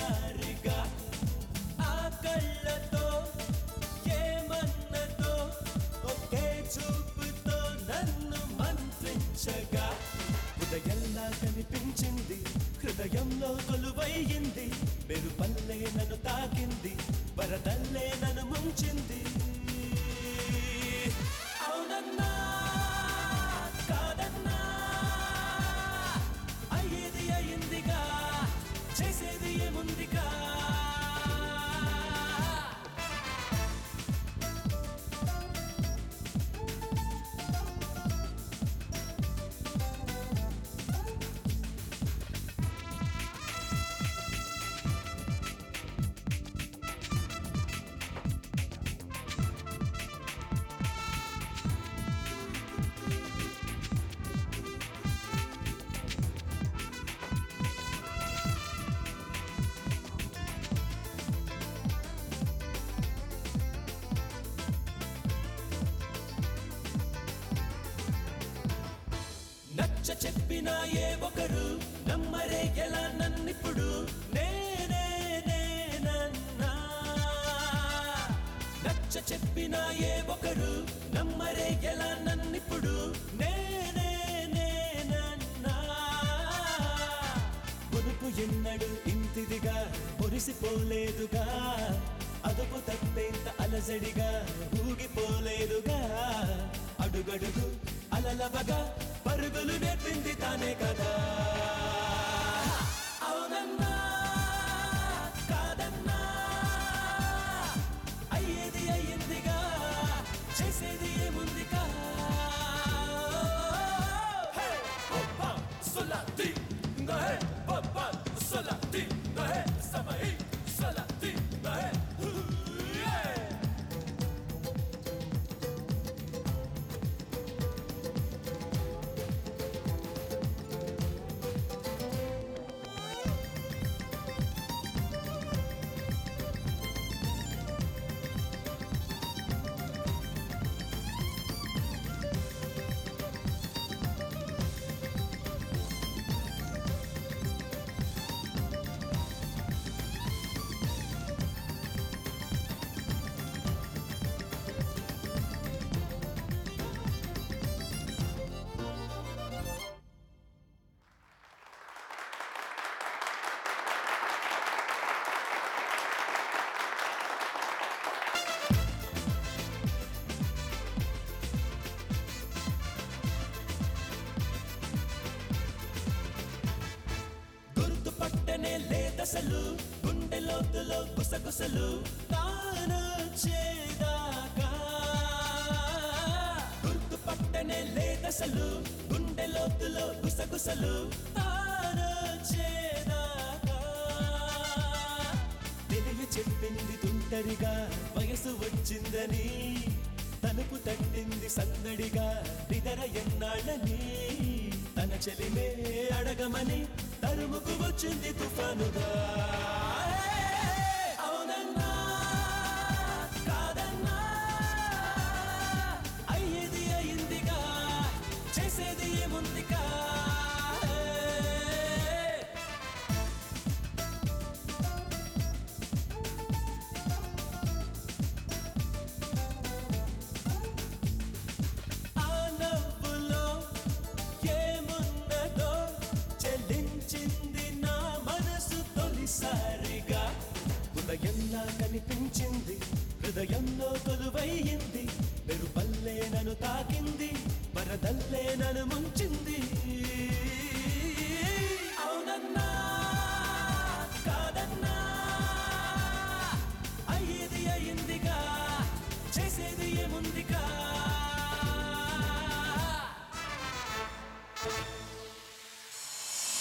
తొలిసారిగా ఆ కళ్ళతో ఏమన్నదో ఒకే చూపుతో నన్ను మంత్రించగా హృదయంలా కనిపించింది హృదయంలో కొలువయ్యింది మెరుపల్లే నన్ను తాకింది వరదల్లే నన్ను ముంచింది అవునన్నా కాదన్నా అయ్యేది అయ్యిందిగా చేసేది ఏముందిగా నచ్చ చెప్పిన ఏ ఒకరు నమ్మరే ఎలా నన్నిప్పుడు నేనే నేనన్నా నచ్చ చెప్పిన ఏ ఒకరు నమ్మరే ఎలా నన్నిప్పుడు నేనే నేనన్నా మునుపు ఎన్నడు ఇంతిదిగా మురిసిపోలేదుగా అదుపు తప్పేంత అలజడిగా ఊగిపోలేదుగా అడుగడుగు అలలవగా పరుగులు నేర్పింది తానే కదా అవునన్నా కాదన్నా అయ్యేది అయ్యిందిగా చేసేది ఏముందిగా హే పప్పా సొలాతి నహే పప్పా సొలాతి నహే సమై సొలాతి నహే హుయే గుర్తుపట్టనే లేదసలు గుండె లోతులో గుసగుసలు తాను చేదాకా గుర్తుపట్టనే లేదసలు గుండె లోతులో గుసగుసలు తాను చేదాకా తెలియ చెప్పింది తుంటరిగా వయసు వచ్చిందని తలుపు తట్టింది సందడిగా నిదర ఎన్నాళ్ళని తన చెలిమే అడగమని తరుముకు వచ్చింది తుఫానుగా అవునన్నా కాదన్నా అయ్యేది అయిందిగా చేసేది ఏముందిగా ఆ నవ్వులో ఏమున్నదో చెల్లించింది నా మనసు తొలిసారిగా హృదయంలా కనిపించింది హృదయంలో కొలువయ్యింది మెరుపల్లే నన్ను తాకింది వరదల్లే నన్ను ముంచింది అవునన్నా కాదన్నా అయ్యేది అయిందిగా చేసేది